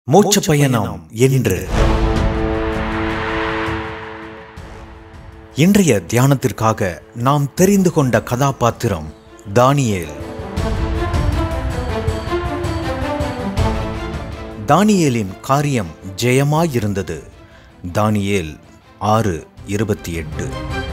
மோட்ச பயணம் என்று இன்றைய தியானத்திற்காக நாம் தெரிந்து கொண்ட கதாபாத்திரம் தானியேல் தானியேலின் காரியம் ஜெயமாயிருந்தது தானியேல் ஆறு இருபத்தி எட்டு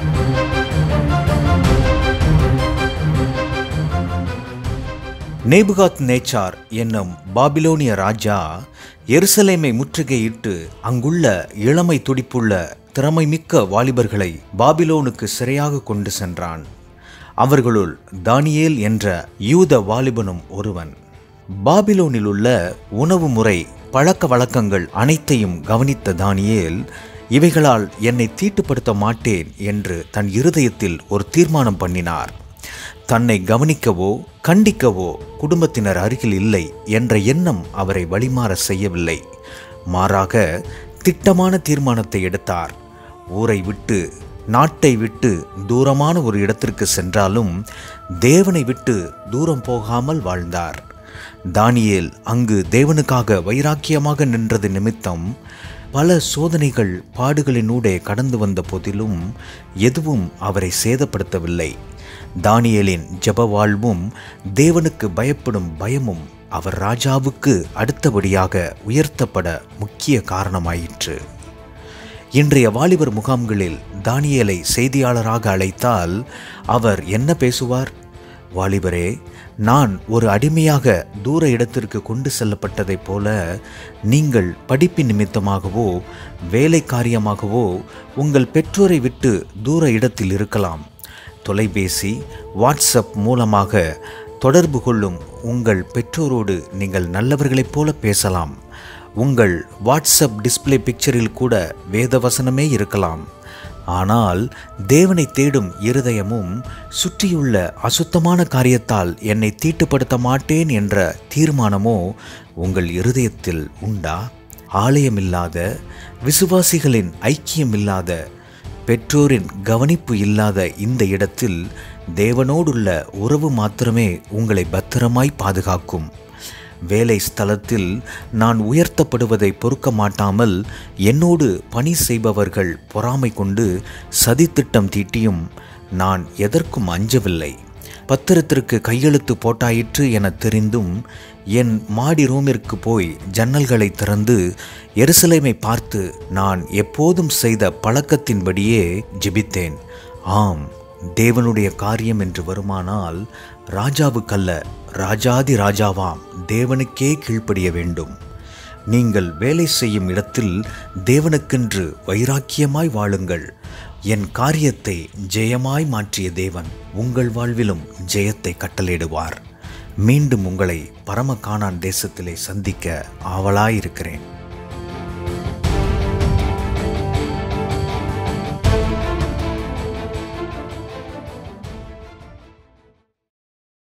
நேபுகாத் நேச்சார் என்னும் பாபிலோனிய ராஜா எருசலேமை முற்றுகையிட்டு அங்குள்ள இளமை துடிப்புள்ள திறமைமிக்க வாலிபர்களை பாபிலோனுக்கு சிறையாக கொண்டு சென்றான் அவர்களுள் தானியேல் என்ற யூத வாலிபனும் ஒருவன் பாபிலோனில் உள்ள உணவு முறை பழக்க வழக்கங்கள் அனைத்தையும் கவனித்த தானியேல் இவைகளால் என்னை தீட்டுப்படுத்த மாட்டேன் என்று தன் இருதயத்தில் ஒரு தீர்மானம் பண்ணினார் தன்னை கவனிக்கவோ கண்டிக்கவோ குடும்பத்தினர் அருகில் இல்லை என்ற எண்ணம் அவரை வழிமாற செய்யவில்லை மாறாக திட்டமான தீர்மானத்தை எடுத்தார் ஊரை விட்டு நாட்டை விட்டு தூரமான ஒரு இடத்திற்கு சென்றாலும் தேவனை விட்டு தூரம் போகாமல் வாழ்ந்தார் தானியேல் அங்கு தேவனுக்காக வைராக்கியமாக நின்றது நிமித்தம் பல சோதனைகள் பாடுகளினூடே கடந்து வந்த போதிலும் எதுவும் அவரை சேதப்படுத்தவில்லை தானியேலின் ஜப வாழ்வும் தேவனுக்கு பயப்படும் பயமும் அவர் ராஜாவுக்கு அடுத்தபடியாக உயர்த்தப்பட முக்கிய காரணமாயிற்று இன்றைய வாலிபர் முகாம்களில் தானியேலை செய்தியாளராக அழைத்தால் அவர் என்ன பேசுவார் வாலிபரே நான் ஒரு அடிமையாக தூர இடத்திற்கு கொண்டு செல்லப்பட்டதைப் போல நீங்கள் படிப்பின் நிமித்தமாகவோ வேலை காரியமாகவோ உங்கள் பெற்றோரை விட்டு தூர இடத்தில் இருக்கலாம் தொலைபேசி வாட்ஸ்அப் மூலமாக தொடர்பு கொள்ளும் உங்கள் பெற்றோரோடு நீங்கள் நல்லவர்களைப் போல பேசலாம் உங்கள் வாட்ஸ்அப் டிஸ்பிளே பிக்சரில் கூட வேதவசனமே இருக்கலாம் ஆனால் தேவனை தேடும் இருதயமும் சுற்றியுள்ள அசுத்தமான காரியத்தால் என்னை தீட்டுப்படுத்த மாட்டேன் என்ற தீர்மானமோ உங்கள் இருதயத்தில் உண்டா ஆலயமில்லாத விசுவாசிகளின் ஐக்கியமில்லாத பெற்றோரின் கவனிப்பு இல்லாத இந்த இடத்தில் தேவனோடுள்ள உறவு மாத்திரமே உங்களை பத்திரமாய் பாதுகாக்கும் வேலை ஸ்தலத்தில் நான் உயர்த்தப்படுவதை பொறுக்க மாட்டாமல் என்னோடு பணி செய்பவர்கள் பொறாமை கொண்டு சதித்திட்டம் தீட்டியும் நான் எதற்கும் அஞ்சவில்லை பத்திரத்திற்கு கையெழுத்து போட்டாயிற்று என தெரிந்தும் என் மாடி ரூமிற்கு போய் ஜன்னல்களை திறந்து எருசலேமை பார்த்து நான் எப்போதும் செய்த பழக்கத்தின்படியே ஜெபித்தேன் ஆம் தேவனுடைய காரியம் என்று வருமானால் ராஜாவுக்கல்ல ராஜாதி ராஜாவாம் தேவனுக்கே கீழ்ப்படிய வேண்டும் நீங்கள் வேலை செய்யும் இடத்தில் தேவனுக்கென்று வைராக்கியமாய் வாழுங்கள் என் காரியத்தை ஜெயமாய் மாற்றிய தேவன் உங்கள் வாழ்விலும் ஜெயத்தை கட்டளையிடுவார் மீண்டும் உங்களை பரம காணான் தேசத்திலே சந்திக்க ஆவலாயிருக்கிறேன்